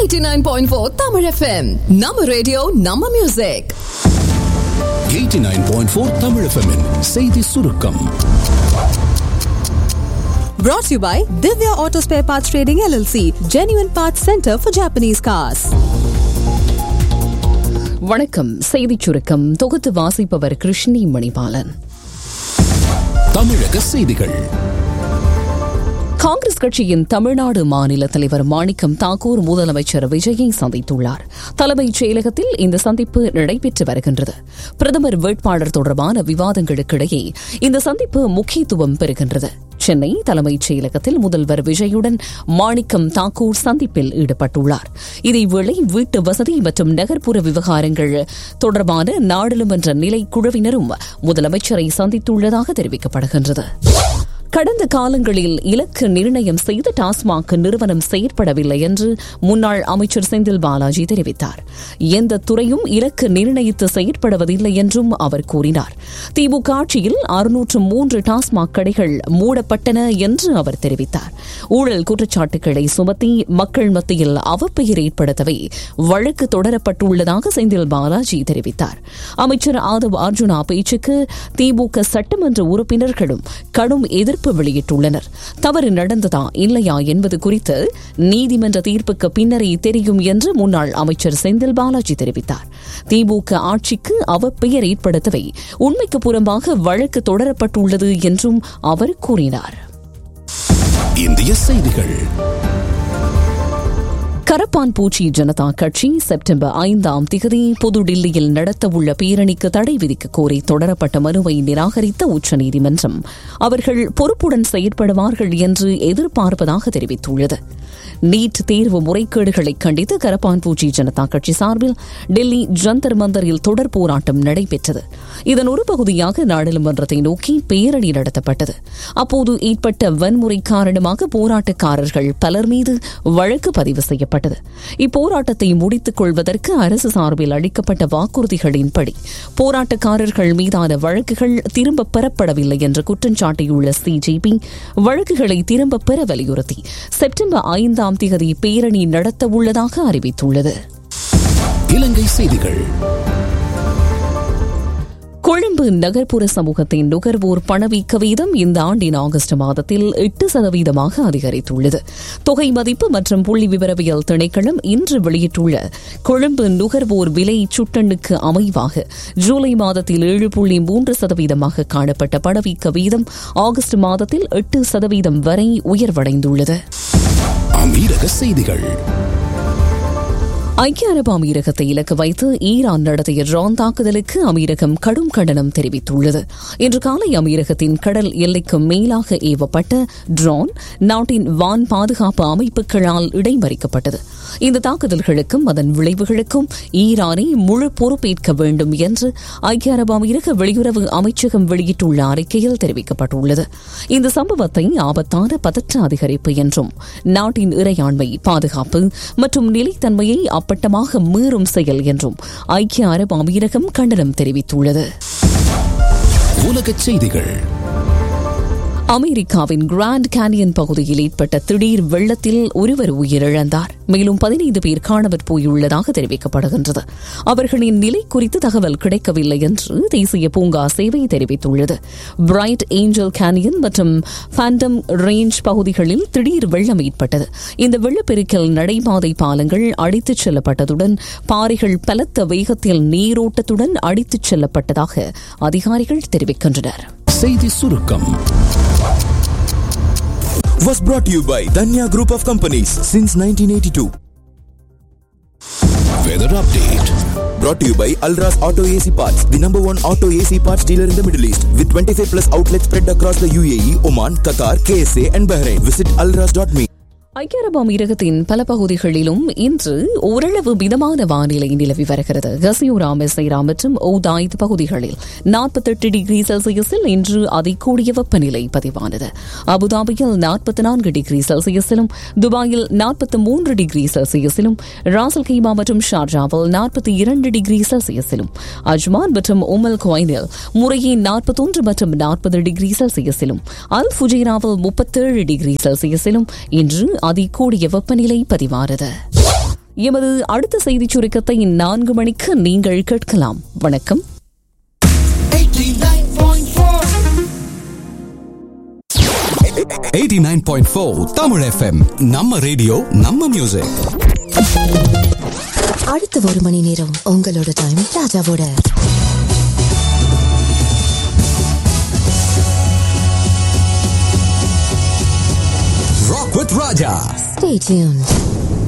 89.4 Tamil FM. நம்ம radio நம்ம music 89.4 Tamil FM -இன் செய்தி சுருக்கம் Brought to you by Divya Auto Spare Parts Trading LLC, Genuine Parts Center for Japanese Cars. வணக்கம் செய்திச் சுருக்கம் தொகுத்து வாசிப்பவர் கிருஷ்ணி மணிபாலன் தமிழக செய்திகள் காங்கிரஸ் கட்சியின் தமிழ்நாடு மாநில தலைவர் மாணிக்கம் தாக்கூர் முதலமைச்சர் விஜயை சந்தித்துள்ளார் தலைமைச் செயலகத்தில் இந்த சந்திப்பு நடைபெற்று வருகின்றது பிரதமர் வேட்பாளர் தொடர்பான விவாதங்களுக்கிடையே இந்த சந்திப்பு முக்கியத்துவம் பெறுகின்றது சென்னை தலைமைச் செயலகத்தில் முதல்வர் விஜயுடன் மாணிக்கம் தாக்கூர் சந்திப்பில் ஈடுபட்டுள்ளார் இதேவேளை வீட்டு வசதி மற்றும் நகர்ப்புற விவகாரங்கள் தொடர்பான நாடாளுமன்ற நிலை குழுவினரும் முதலமைச்சரை சந்தித்துள்ளதாக தெரிவிக்கப்படுகின்றது கடந்த காலங்களில் இலக்கு நிர்ணயம் செய்த டாஸ்மாக் நிறுவனம் செயற்படவில்லை என்று முன்னாள் அமைச்சர் செந்தில் பாலாஜி தெரிவித்தார் எந்த துறையும் இலக்கு நிர்ணயித்து செயற்படுவதில்லை என்றும் அவர் கூறினார் திமுக ஆட்சியில் அறுநூற்று மூன்று டாஸ்மாக் கடைகள் மூடப்பட்டன என்று அவர் தெரிவித்தார் ஊழல் குற்றச்சாட்டுகளை சுமத்தி மக்கள் மத்தியில் அவப்பெயர் ஏற்படுத்தவே வழக்கு தொடரப்பட்டுள்ளதாக செந்தில் பாலாஜி தெரிவித்தார் அமைச்சர் ஆதவ் அர்ஜுனா பேச்சுக்கு திமுக சட்டமன்ற உறுப்பினர்களும் கடும் எதிர்ப்பு வெளியிட்டுள்ளனர் தவறு நடந்ததா இல்லையா என்பது குறித்து நீதிமன்ற தீர்ப்புக்கு பின்னரே தெரியும் என்று முன்னாள் அமைச்சர் செந்தில் பாலாஜி தெரிவித்தார் திமுக ஆட்சிக்கு அவப்பெயர் ஏற்படுத்தவே உண்மைக்கு புறம்பாக வழக்கு தொடரப்பட்டுள்ளது என்றும் அவர் கூறினார் இந்திய செய்திகள் கரப்பான் பூச்சி ஜனதா கட்சி செப்டம்பர் ஐந்தாம் திகதி புதுடில்லியில் நடத்தவுள்ள பேரணிக்கு தடை விதிக்க கோரி தொடரப்பட்ட மனுவை நிராகரித்த உச்சநீதிமன்றம் அவர்கள் பொறுப்புடன் செயற்படுவார்கள் என்று எதிர்பார்ப்பதாக தெரிவித்துள்ளது நீட் தேர்வு முறைகேடுகளை கண்டித்து கரப்பான் பூச்சி ஜனதா கட்சி சார்பில் டெல்லி ஜந்தர் மந்தரில் தொடர் போராட்டம் நடைபெற்றது இதன் ஒரு பகுதியாக நாடாளுமன்றத்தை நோக்கி பேரணி நடத்தப்பட்டது அப்போது ஏற்பட்ட வன்முறை காரணமாக போராட்டக்காரர்கள் பலர் மீது வழக்கு பதிவு செய்யப்பட்டது இப்போராட்டத்தை முடித்துக் கொள்வதற்கு அரசு சார்பில் அளிக்கப்பட்ட வாக்குறுதிகளின்படி போராட்டக்காரர்கள் மீதான வழக்குகள் திரும்பப் பெறப்படவில்லை என்று குற்றம் சாட்டியுள்ள சிஜேபி வழக்குகளை திரும்பப் பெற வலியுறுத்தி செப்டம்பர் ஐந்தாம் தேதி பேரணி நடத்த உள்ளதாக அறிவித்துள்ளது இலங்கை செய்திகள் கொழும்பு நகர்ப்புற சமூகத்தின் நுகர்வோர் பணவீக்க வீதம் இந்த ஆண்டின் ஆகஸ்ட் மாதத்தில் எட்டு சதவீதமாக அதிகரித்துள்ளது தொகை மதிப்பு மற்றும் புள்ளி விவரவியல் திணைக்களம் இன்று வெளியிட்டுள்ள கொழும்பு நுகர்வோர் விலை சுட்டண்ணுக்கு அமைவாக ஜூலை மாதத்தில் ஏழு புள்ளி மூன்று சதவீதமாக காணப்பட்ட பணவீக்க வீதம் ஆகஸ்ட் மாதத்தில் எட்டு சதவீதம் வரை உயர்வடைந்துள்ளது அமீரக செய்திகள் ஐக்கிய அரபு அமீரகத்தை இலக்கு வைத்து ஈரான் நடத்திய ட்ரோன் தாக்குதலுக்கு அமீரகம் கடும் கண்டனம் தெரிவித்துள்ளது இன்று காலை அமீரகத்தின் கடல் எல்லைக்கு மேலாக ஏவப்பட்ட ட்ரோன் நாட்டின் வான் பாதுகாப்பு அமைப்புகளால் இடைமறிக்கப்பட்டது இந்த தாக்குதல்களுக்கும் அதன் விளைவுகளுக்கும் ஈரானை முழு பொறுப்பேற்க வேண்டும் என்று ஐக்கிய அரபு அமீரக வெளியுறவு அமைச்சகம் வெளியிட்டுள்ள அறிக்கையில் தெரிவிக்கப்பட்டுள்ளது இந்த சம்பவத்தை ஆபத்தான பதற்ற அதிகரிப்பு என்றும் நாட்டின் இறையாண்மை பாதுகாப்பு மற்றும் நிலைத்தன்மையை அப்பட்டமாக மீறும் செயல் என்றும் ஐக்கிய அரபு அமீரகம் கண்டனம் தெரிவித்துள்ளது உலகச் செய்திகள் அமெரிக்காவின் கிராண்ட் கேனியன் பகுதியில் ஏற்பட்ட திடீர் வெள்ளத்தில் ஒருவர் உயிரிழந்தார் மேலும் பதினைந்து பேர் காணாமற் போயுள்ளதாக தெரிவிக்கப்படுகின்றது அவர்களின் நிலை குறித்து தகவல் கிடைக்கவில்லை என்று தேசிய பூங்கா சேவை தெரிவித்துள்ளது பிரைட் ஏஞ்சல் கேனியன் மற்றும் ஃபேண்டம் ரேஞ்ச் பகுதிகளில் திடீர் வெள்ளம் ஏற்பட்டது இந்த வெள்ளப்பெருக்கில் நடைபாதை பாலங்கள் அடித்துச் செல்லப்பட்டதுடன் பாறைகள் பலத்த வேகத்தில் நீரோட்டத்துடன் அடித்துச் செல்லப்பட்டதாக அதிகாரிகள் தெரிவிக்கின்றனர் செய்தி சுருக்கம் was brought to you by Danya Group of Companies since 1982. Weather update Brought to you by Alras Auto AC Parts, the number one auto AC parts dealer in the Middle East, with 25 plus outlets spread across the UAE, Oman, Qatar, KSA, and Bahrain. Visit alras.me. ஐக்கிய அரபு அமீரகத்தின் பல பகுதிகளிலும் இன்று ஓரளவு மிதமான வானிலை நிலவி வருகிறது கசியூரா மெசைரா மற்றும் ஓதாய்த் பகுதிகளில் நாற்பத்தெட்டு டிகிரி செல்சியஸில் இன்று அதிகூடிய வெப்பநிலை பதிவானது அபுதாபியில் நாற்பத்தி நான்கு டிகிரி செல்சியஸிலும் துபாயில் நாற்பத்தி மூன்று டிகிரி செல்சியஸிலும் ராசல் கைமா மற்றும் ஷார்ஜாவில் நாற்பத்தி இரண்டு டிகிரி செல்சியஸிலும் அஜ்மான் மற்றும் உமல் குவைனில் முறையே நாற்பத்தொன்று மற்றும் நாற்பது டிகிரி செல்சியஸிலும் அல் ஃபுஜைராவில் முப்பத்தேழு டிகிரி செல்சியஸிலும் இன்று அதிகூடிய வெப்பநிலை பதிவானது எமது அடுத்த செய்திச் சுருக்கத்தை நான்கு மணிக்கு நீங்கள் கேட்கலாம் வணக்கம் 89.4 தமிழ் எஃப்எம் நம்ம ரேடியோ நம்ம மியூசிக் அடுத்த ஒரு மணி நேரம் உங்களோட டைம் ராஜாவோட rock with Raja stay tuned